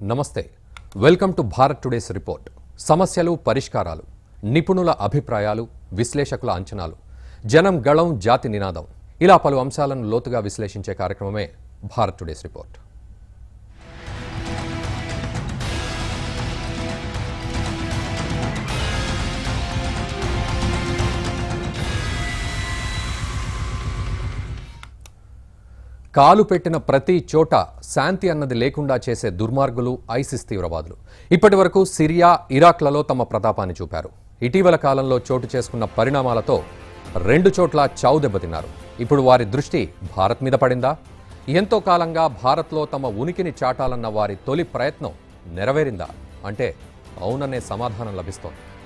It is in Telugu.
నమస్తే welcome to Bharat today's report సమస్యలు పరిష్కారాలు నిపుణుల అభిప్రాయాలు విశ్లేషకుల అంచనాలు జనం గళం జాతి నినాదం ఇలా పలు అంశాలను లోతుగా విశ్లేషించే కార్యక్రమమే భారత్ టుడేస్ రిపోర్ట్ కాలు పెట్టిన ప్రతి చోట శాంతి అన్నది లేకుండా చేసే దుర్మార్గులు ఐసిస్ తీవ్రవాదులు ఇప్పటి వరకు సిరియా ఇరాక్లలో తమ ప్రతాపాన్ని చూపారు ఇటీవల కాలంలో చోటు చేసుకున్న పరిణామాలతో రెండు చోట్ల చావు దెబ్బతిన్నారు ఇప్పుడు వారి దృష్టి భారత్ మీద పడిందా ఎంతో కాలంగా భారత్లో తమ ఉనికిని చాటాలన్న వారి తొలి ప్రయత్నం నెరవేరిందా అంటే అవుననే సమాధానం లభిస్తోంది